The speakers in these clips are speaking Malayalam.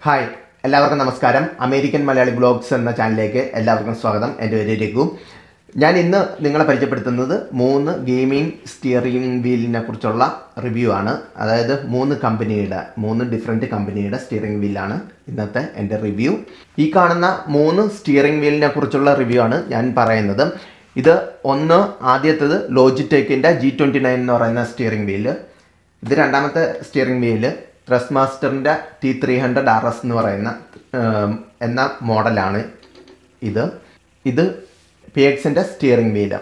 ഹായ് എല്ലാവർക്കും നമസ്കാരം അമേരിക്കൻ മലയാളി ബ്ലോഗ്സ് എന്ന ചാനലിലേക്ക് എല്ലാവർക്കും സ്വാഗതം എൻ്റെ പേര് രഘു ഞാൻ ഇന്ന് നിങ്ങളെ പരിചയപ്പെടുത്തുന്നത് മൂന്ന് ഗെയിമിംഗ് സ്റ്റിയറിംഗ് വീലിനെ കുറിച്ചുള്ള റിവ്യൂ ആണ് അതായത് മൂന്ന് കമ്പനിയുടെ മൂന്ന് ഡിഫറെൻറ്റ് കമ്പനിയുടെ സ്റ്റിയറിംഗ് വീലാണ് ഇന്നത്തെ എൻ്റെ റിവ്യൂ ഈ കാണുന്ന മൂന്ന് സ്റ്റിയറിംഗ് വീലിനെ കുറിച്ചുള്ള റിവ്യൂ ആണ് ഞാൻ പറയുന്നത് ഇത് ഒന്ന് ആദ്യത്തേത് ലോജിടെക്കിൻ്റെ ജി ട്വൻറ്റി നയൻ എന്ന് പറയുന്ന സ്റ്റിയറിംഗ് വീല് ഇത് രണ്ടാമത്തെ സ്റ്റിയറിംഗ് വീല് ട്രസ് മാസ്റ്ററിൻ്റെ T three hundred R S എന്ന് പറയുന്ന ഉം, എന്ന മോഡലാണ് ഇത് ഇത് പി എക്സിൻ്റെ സ്റ്റിയറിംഗ് വീല്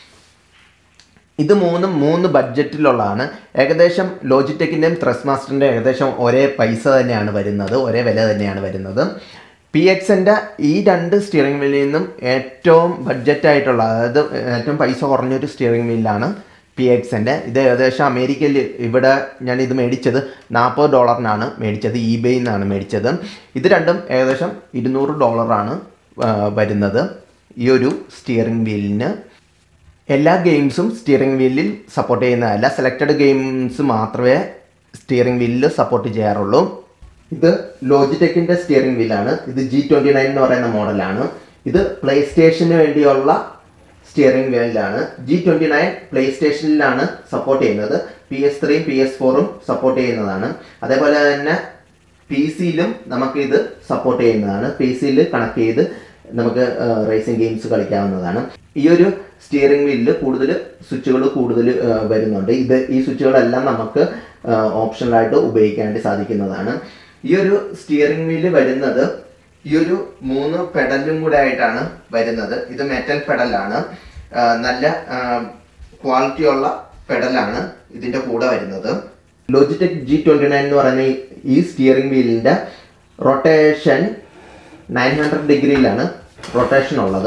ഇത് മൂന്നും മൂന്ന് ബഡ്ജറ്റിലുള്ളതാണ് ഏകദേശം ലോജിടെക്കിൻ്റെയും ത്രസ് മാസ്റ്ററിൻ്റെ ഏകദേശം ഒരേ പൈസ തന്നെയാണ് വരുന്നത് ഒരേ വില തന്നെയാണ് വരുന്നത് പി എക്സിൻ്റെ ഈ രണ്ട് സ്റ്റിയറിംഗ് വീലിൽ നിന്നും ഏറ്റവും ബഡ്ജറ്റായിട്ടുള്ള അതായത് ഏറ്റവും പൈസ കുറഞ്ഞൊരു സ്റ്റിയറിംഗ് വീലാണ് പി എക്സിൻ്റെ ഇത് ഏകദേശം അമേരിക്കയിൽ ഇവിടെ ഞാൻ ഇത് മേടിച്ചത് നാൽപ്പത് ഡോളറിനാണ് മേടിച്ചത് ഇബേയിൽ നിന്നാണ് മേടിച്ചത് ഇത് രണ്ടും ഏകദേശം ഇരുന്നൂറ് ഡോളറാണ് ആ, വരുന്നത് ഈ ഒരു സ്റ്റിയറിംഗ് വീലിന് എല്ലാ ഗെയിംസും സ്റ്റിയറിംഗ് വീലിൽ സപ്പോർട്ട് ചെയ്യുന്നതല്ല സെലക്റ്റഡ് ഗെയിംസ് മാത്രമേ സ്റ്റിയറിംഗ് വീലിൽ സപ്പോർട്ട് ചെയ്യാറുള്ളൂ ഇത് ലോജിടെക്കിൻ്റെ സ്റ്റിയറിംഗ് വീലാണ് ഇത് ജി ട്വൻറ്റി നയൻ എന്ന് പറയുന്ന മോഡലാണ് ഇത് പ്ലേ സ്റ്റേഷന് വേണ്ടിയുള്ള സ്റ്റിയറിംഗ് വീലാണ് ജി ട്വൻറ്റി നയൻ പ്ലേ സ്റ്റേഷനിലാണ് സപ്പോർട്ട് ചെയ്യുന്നത് പി എസ് ത്രീയും പി എസ് ഫോറും സപ്പോർട്ട് ചെയ്യുന്നതാണ് അതേപോലെ തന്നെ പി സിയിലും നമുക്ക് ഇത് സപ്പോർട്ട് ചെയ്യുന്നതാണ് പി സിയിൽ കണക്ട് ചെയ്ത് നമുക്ക് റേസിംഗ് ഗെയിംസ് കളിക്കാവുന്നതാണ് ഈ ഒരു സ്റ്റിയറിംഗ് വീലിൽ കൂടുതൽ സ്വിച്ചുകൾ കൂടുതൽ വരുന്നുണ്ട് ഇത് ഈ സ്വിച്ചുകളെല്ലാം നമുക്ക് ഓപ്ഷണലായിട്ട് ഉപയോഗിക്കാണ്ട് സാധിക്കുന്നതാണ് ഈ ഒരു സ്റ്റിയറിംഗ് വീല് വരുന്നത് ഈ ഒരു മൂന്ന് പെഡലും കൂടെ ആയിട്ടാണ് വരുന്നത് ഇത് മെറ്റൽ പെഡലാണ് നല്ല ക്വാളിറ്റി ഉള്ള പെഡലാണ് ഇതിന്റെ കൂടെ വരുന്നത് ലോജിടെക് ജി ട്വന്റി നയൻ എന്ന് പറയുന്ന ഈ- ഈ സ്റ്റിയറിംഗ് വീലിന്റെ റൊട്ടേഷൻ നയൻ ഹൺഡ്രഡ് ഡിഗ്രിയിലാണ് റൊട്ടേഷൻ ഉള്ളത്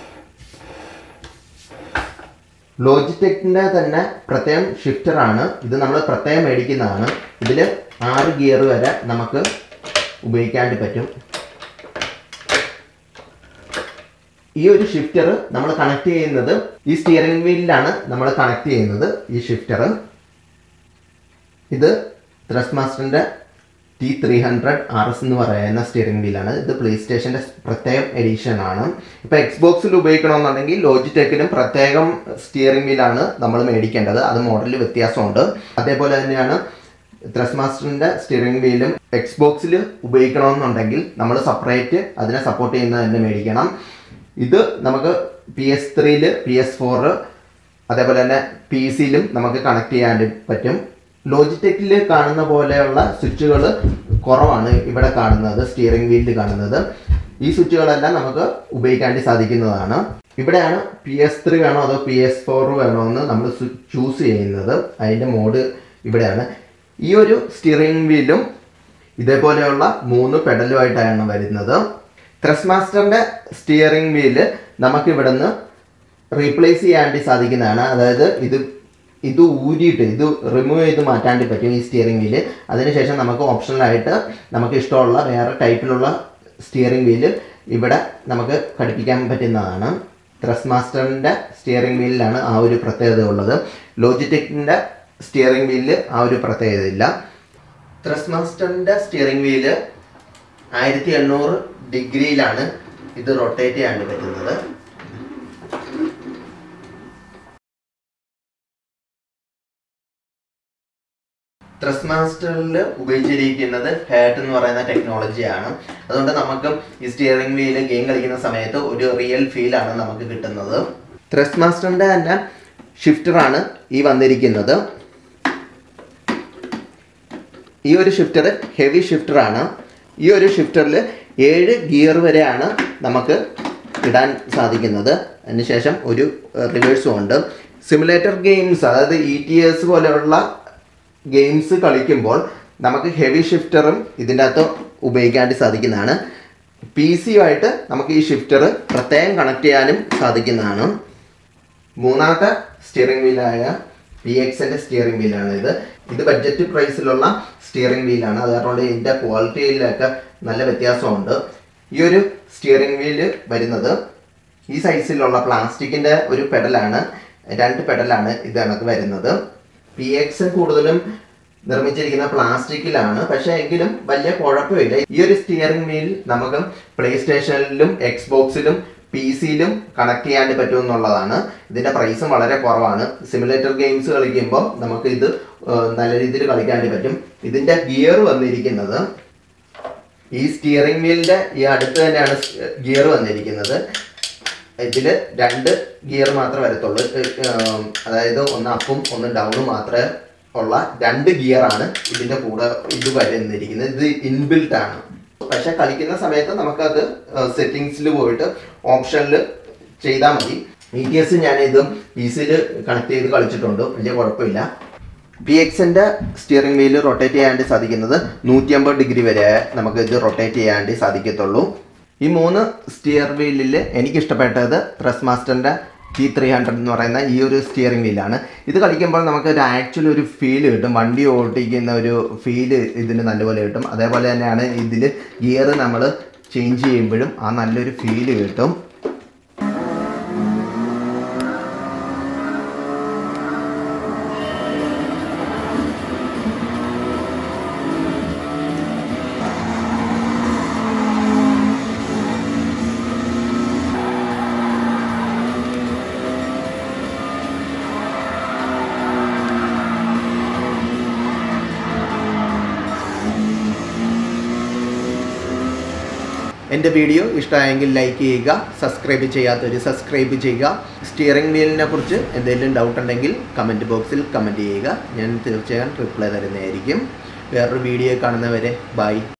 ലോജിടെക്കിന്റെ തന്നെ പ്രത്യേകം ഷിഫ്റ്റർ ആണ് ഇത് നമ്മൾ പ്രത്യേകം മേടിക്കുന്നതാണ് ഇതിൽ ആറ് ഗിയർ വരെ നമുക്ക് ഉപയോഗിക്കാണ്ട് പറ്റും ഈ ഒരു ഷിഫ്റ്റർ നമ്മൾ കണക്ട് ചെയ്യുന്നത് ഈ സ്റ്റിയറിംഗ് വീലിലാണ് നമ്മൾ കണക്ട് ചെയ്യുന്നത് ഈ ഷിഫ്റ്റർ ഇത് ത്രസ് മാസ്റ്ററിന്റെ T three hundred R S എന്ന് പറയുന്ന സ്റ്റിയറിംഗ് വീലാണ് ഇത് പ്ലേ സ്റ്റേഷൻ്റെ പ്രത്യേകം എഡിഷൻ ആണ് ഇപ്പോൾ എക്സ്ബോക്സിൽ ഉപയോഗിക്കണമെന്നുണ്ടെങ്കിൽ ലോജിടെക്കിനും പ്രത്യേകം സ്റ്റിയറിംഗ് വീലാണ് നമ്മൾ മേടിക്കേണ്ടത് അത് മോഡലിൽ വ്യത്യാസമുണ്ട് അതേപോലെ തന്നെയാണ് ത്രസ് മാസ്റ്ററിൻ്റെ സ്റ്റിയറിംഗ് വീലും എക്സ്ബോക്സിൽ ഉപയോഗിക്കണമെന്നുണ്ടെങ്കിൽ നമ്മൾ സെപ്പറേറ്റ് അതിനെ സപ്പോർട്ട് ചെയ്യുന്നത് തന്നെ മേടിക്കണം ഇത് നമുക്ക് പി എസ് ത്രീയിൽ പി എസ് ഫോറ് അതേപോലെ തന്നെ പി സിയിലും നമുക്ക് കണക്ട് ചെയ്യാൻ പറ്റും ലോജിടെക്കിൽ കാണുന്ന പോലെയുള്ള സ്വിച്ചുകൾ കുറവാണ് ഇവിടെ കാണുന്നത് സ്റ്റിയറിംഗ് വീലിൽ കാണുന്നത് ഈ സ്വിച്ചുകളെല്ലാം നമുക്ക് ഉപയോഗിക്കാൻ സാധിക്കുന്നതാണ് ഇവിടെയാണ് പി എസ് ത്രീ വേണോ അതോ പി എസ് ഫോർ വേണോ എന്ന് നമ്മൾ ചൂസ് ചെയ്യുന്നത് അതിൻ്റെ മോഡ് ഇവിടെയാണ് ഈ ഒരു സ്റ്റിയറിംഗ് വീലും ഇതേപോലെയുള്ള മൂന്ന് പെഡലുമായിട്ടാണ് വരുന്നത് ത്രസ് മാസ്റ്ററിന്റെ സ്റ്റിയറിംഗ് വീല് നമുക്ക് ഇവിടുന്ന് റീപ്ലേസ് ചെയ്യാണ്ടി സാധിക്കുന്നതാണ് അതായത് ഇത് ഇത് ഊരിയിട്ട് ഇത് റിമൂവ് ചെയ്ത് മാറ്റാണ്ടി പറ്റും ഈ സ്റ്റിയറിംഗ് വീല് അതിനുശേഷം നമുക്ക് ഓപ്ഷണലായിട്ട് നമുക്ക് ഇഷ്ടമുള്ള വേറെ ടൈപ്പിലുള്ള സ്റ്റിയറിംഗ് വീല് ഇവിടെ നമുക്ക് ഘടിപ്പിക്കാൻ പറ്റുന്നതാണ് ത്രസ് മാസ്റ്ററിൻ്റെ സ്റ്റിയറിംഗ് വീലിലാണ് ആ ഒരു പ്രത്യേകത ഉള്ളത് ലോജിടെക്കിൻ്റെ സ്റ്റിയറിംഗ് വീലിൽ ആ ഒരു പ്രത്യേകത ഇല്ല ത്രസ് മാസ്റ്ററിൻ്റെ സ്റ്റിയറിംഗ് വീല് ആയിരത്തി എണ്ണൂറ് ഡിഗ്രിയിലാണ് ഇത് റൊട്ടേറ്റ് ചെയ്യാണ്ട് പറ്റുന്നത് ത്രസ് മാസ്റ്ററിൽ ഉപയോഗിച്ചിരിക്കുന്നത് ഹേർട്ട് എന്ന് പറയുന്ന ടെക്നോളജിയാണ് അതുകൊണ്ട് നമുക്ക് ഈ സ്റ്റിയറിംഗ് വീല് ഗെയിം കളിക്കുന്ന സമയത്ത് ഒരു റിയൽ ഫീലാണ് നമുക്ക് കിട്ടുന്നത് ത്രസ് മാസ്റ്ററിൻ്റെ തന്നെ ഷിഫ്റ്ററാണ് ഈ വന്നിരിക്കുന്നത് ഈ ഒരു ഷിഫ്റ്റർ ഹെവി ഷിഫ്റ്ററാണ് ഈ ഒരു ഷിഫ്റ്ററിൽ ഏഴ് ഗിയർ വരെയാണ് നമുക്ക് ഇടാൻ സാധിക്കുന്നത് അതിനുശേഷം ഒരു റിവേഴ്സും ഉണ്ട് സിമുലേറ്റർ ഗെയിംസ് അതായത് ഇ ടി എസ് പോലെയുള്ള ഗെയിംസ് കളിക്കുമ്പോൾ നമുക്ക് ഹെവി ഷിഫ്റ്ററും ഇതിൻ്റെ അകത്ത് ഉപയോഗിക്കാൻ സാധിക്കുന്നതാണ് പി സിയുമായിട്ട് നമുക്ക് ഈ ഷിഫ്റ്റർ പ്രത്യേകം കണക്ട് ചെയ്യാനും സാധിക്കുന്നതാണ് മൂന്നാമത്തെ സ്റ്റിയറിംഗ് വീലായ പി എക്സിന്റെ സ്റ്റിയറിംഗ് വീലാണ് ഇത് ഇത് ബഡ്ജറ്റ് പ്രൈസിലുള്ള സ്റ്റിയറിംഗ് വീലാണ് അത് കാരണം ഇതിന്റെ ക്വാളിറ്റിയിലൊക്കെ നല്ല വ്യത്യാസമുണ്ട് ഈ ഒരു സ്റ്റിയറിംഗ് വീല് വരുന്നത് ഈ സൈസിലുള്ള പ്ലാസ്റ്റിക്കിന്റെ ഒരു പെഡലാണ് രണ്ട് പെഡലാണ് ഇത് കണക്ക് വരുന്നത് പി എക്സ് കൂടുതലും നിർമ്മിച്ചിരിക്കുന്ന പ്ലാസ്റ്റിക്കിലാണ് പക്ഷെ എങ്കിലും വലിയ കുഴപ്പമില്ല ഈ ഒരു സ്റ്റിയറിംഗ് വീൽ നമുക്ക് പ്ലേ സ്റ്റേഷനിലും എക്സ്ബോക്സിലും പി സിയിലും കണക്ട് ചെയ്യാൻ പറ്റും എന്നുള്ളതാണ് ഇതിന്റെ പ്രൈസും വളരെ കുറവാണ് സിമുലേറ്റർ ഗെയിംസ് കളിക്കുമ്പോൾ നമുക്ക് ഇത് ഏഹ്, നല്ല രീതിയിൽ കളിക്കാൻ പറ്റും ഇതിന്റെ ഗിയർ വന്നിരിക്കുന്നത് ഈ സ്റ്റിയറിംഗ് വീലിന്റെ ഈ അടുത്ത് തന്നെയാണ് ഗിയർ വന്നിരിക്കുന്നത് ഇതിൽ രണ്ട് ഗിയർ മാത്രമേ വരത്തുള്ളൂ ഏഹ്, അതായത് ഒന്ന് അപ്പും ഒന്ന് ഡൗണും മാത്രമേ ഉള്ള രണ്ട് ഗിയറാണ് ഇതിന്റെ കൂടെ ഇത് വരുന്നിരിക്കുന്നത് ഇത് ഇൻബിൽട്ട് ആണ് പക്ഷെ കളിക്കുന്ന സമയത്ത് നമുക്കത് സെറ്റിങ്സിൽ പോയിട്ട് ഓപ്ഷനിൽ ചെയ്താൽ മതി ഈ കേസ് ഞാൻ ഇത് പി സിയിൽ കണക്ട് ചെയ്ത് കളിച്ചിട്ടുണ്ട് വലിയ കുഴപ്പമില്ല പി എക്സിന്റെ സ്റ്റിയറിംഗ് വീല് റൊട്ടേറ്റ് ചെയ്യാൻ വേണ്ടി സാധിക്കുന്നത് നൂറ്റി അമ്പത് ഡിഗ്രി വരെ നമുക്ക് ഇത് റൊട്ടേറ്റ് ചെയ്യാൻ വേണ്ടി സാധിക്കത്തുള്ളൂ ഈ മൂന്ന് സ്റ്റിയർ വീലിൽ എനിക്ക് ഇഷ്ടപ്പെട്ടത് പ്രസ് മാസ്റ്ററിന്റെ ടി ത്രീ ഹൺഡ്രഡ് എന്ന് പറയുന്ന ഈ ഒരു സ്റ്റിയറിംഗ് വീലാണ് ഇത് കളിക്കുമ്പോൾ നമുക്ക് ഒരു ആക്ച്വലി ഒരു ഫീൽ കിട്ടും വണ്ടി ഓടിക്കുന്ന ഒരു ഫീല് ഇതിന് നല്ലപോലെ കിട്ടും അതേപോലെ തന്നെയാണ് ഇതിൽ ഗിയർ നമ്മൾ ചേഞ്ച് ചെയ്യുമ്പോഴും ആ നല്ലൊരു ഫീല് കിട്ടും എൻ്റെ വീഡിയോ ഇഷ്ടമായെങ്കിൽ ലൈക്ക് ചെയ്യുക സബ്സ്ക്രൈബ് ചെയ്യാത്തവർ സബ്സ്ക്രൈബ് ചെയ്യുക സ്റ്റിയറിംഗ് വീലിനെ കുറിച്ച് എന്തെങ്കിലും ഡൗട്ട് ഉണ്ടെങ്കിൽ കമൻറ്റ് ബോക്സിൽ കമൻറ്റ് ചെയ്യുക ഞാൻ തീർച്ചയായും റിപ്ലൈ തരുന്നതായിരിക്കും വേറൊരു വീഡിയോ കാണുന്നവരെ ബൈ